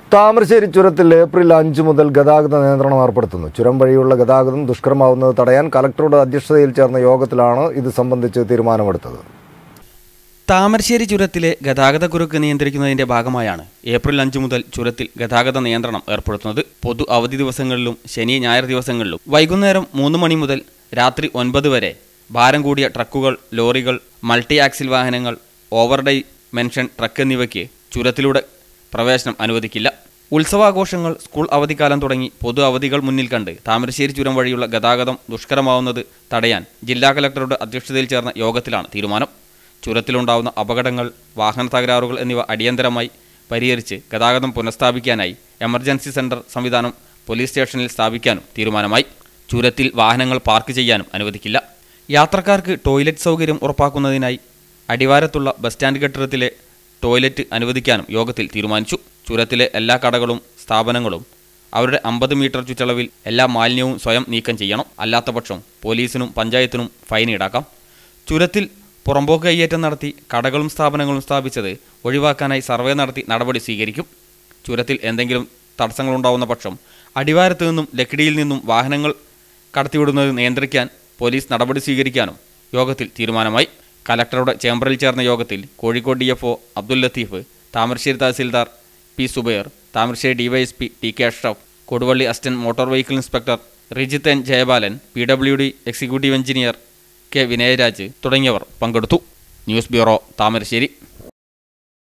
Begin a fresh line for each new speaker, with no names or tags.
താമരശ്ശേരി ചുരത്തിൽ ഏപ്രിൽ അഞ്ച് മുതൽ ഗതാഗത നിയന്ത്രണം ഏർപ്പെടുത്തുന്നു ചുരം വഴിയുള്ള ഗതാഗതം ദുഷ്കരമാവുന്നത് തടയാൻ കലക്ടറുടെ അധ്യക്ഷതയിൽ ചേർന്ന യോഗത്തിലാണ് ഇത് സംബന്ധിച്ച് തീരുമാനമെടുത്തത്
താമരശ്ശേരി ചുരത്തിലെ ഗതാഗതക്കുരുക്ക് നിയന്ത്രിക്കുന്നതിന്റെ ഭാഗമായാണ് ഏപ്രിൽ അഞ്ച് മുതൽ ചുരത്തിൽ ഗതാഗത നിയന്ത്രണം ഏർപ്പെടുത്തുന്നത് പൊതു അവധി ദിവസങ്ങളിലും ശനി ഞായർ ദിവസങ്ങളിലും വൈകുന്നേരം മൂന്ന് മണി മുതൽ രാത്രി ഒൻപത് വരെ ഭാരം കൂടിയ ട്രക്കുകൾ ലോറികൾ മൾട്ടി ആക്സിൽ വാഹനങ്ങൾ ഓവർഡൈ മെൻഷൻ ട്രക്ക് എന്നിവയ്ക്ക് ചുരത്തിലൂടെ പ്രവേശനം അനുവദിക്കില്ല ഉത്സവാഘോഷങ്ങൾ സ്കൂൾ അവധിക്കാലം തുടങ്ങി പൊതു അവധികൾ മുന്നിൽ കണ്ട് താമരശ്ശേരി ചുരം വഴിയുള്ള ഗതാഗതം ദുഷ്കരമാവുന്നത് തടയാൻ ജില്ലാ കലക്ടറുടെ അധ്യക്ഷതയിൽ ചേർന്ന യോഗത്തിലാണ് തീരുമാനം ചുരത്തിലുണ്ടാവുന്ന അപകടങ്ങൾ വാഹന തകരാറുകൾ എന്നിവ അടിയന്തരമായി പരിഹരിച്ച് ഗതാഗതം പുനഃസ്ഥാപിക്കാനായി എമർജൻസി സെന്റർ സംവിധാനം പോലീസ് സ്റ്റേഷനിൽ സ്ഥാപിക്കാനും തീരുമാനമായി ചുരത്തിൽ വാഹനങ്ങൾ പാർക്ക് ചെയ്യാനും അനുവദിക്കില്ല യാത്രക്കാർക്ക് ടോയ്ലറ്റ് സൗകര്യം ഉറപ്പാക്കുന്നതിനായി അടിവാരത്തുള്ള ബസ് സ്റ്റാൻഡ് കെട്ടിടത്തിലെ ടോയ്ലറ്റ് അനുവദിക്കാനും യോഗത്തിൽ തീരുമാനിച്ചു ചുരത്തിലെ എല്ലാ കടകളും സ്ഥാപനങ്ങളും അവരുടെ അമ്പത് മീറ്റർ ചുറ്റളവിൽ എല്ലാ മാലിന്യവും സ്വയം നീക്കം ചെയ്യണം അല്ലാത്തപക്ഷം പോലീസിനും പഞ്ചായത്തിനും ഫൈൻ ഈടാക്കാം ചുരത്തിൽ പുറമ്പോക്ക് കയ്യേറ്റം നടത്തി കടകളും സ്ഥാപനങ്ങളും സ്ഥാപിച്ചത് ഒഴിവാക്കാനായി സർവേ നടത്തി നടപടി സ്വീകരിക്കും ചുരത്തിൽ എന്തെങ്കിലും തടസ്സങ്ങളുണ്ടാവുന്ന പക്ഷം അടിവാരത്തു നിന്നും ലക്കിടിയിൽ നിന്നും വാഹനങ്ങൾ കടത്തിവിടുന്നത് നിയന്ത്രിക്കാൻ പോലീസ് നടപടി സ്വീകരിക്കാനും യോഗത്തിൽ തീരുമാനമായി കലക്ടറുടെ ചേംബറിൽ ചേർന്ന യോഗത്തിൽ Kozhikode D F O Abdul Latheef Thamarassery tahsildar P Subair Thamarassery DYSP T K Ashraf Koduvally assistant motor vehicle inspector Rijith N Jayabalan P W D executive engineer K Vinayaraj തുടങ്ങിയവർ പങ്കെടുത്തു ന്യൂസ് ബ്യൂറോ താമരശ്ശേരി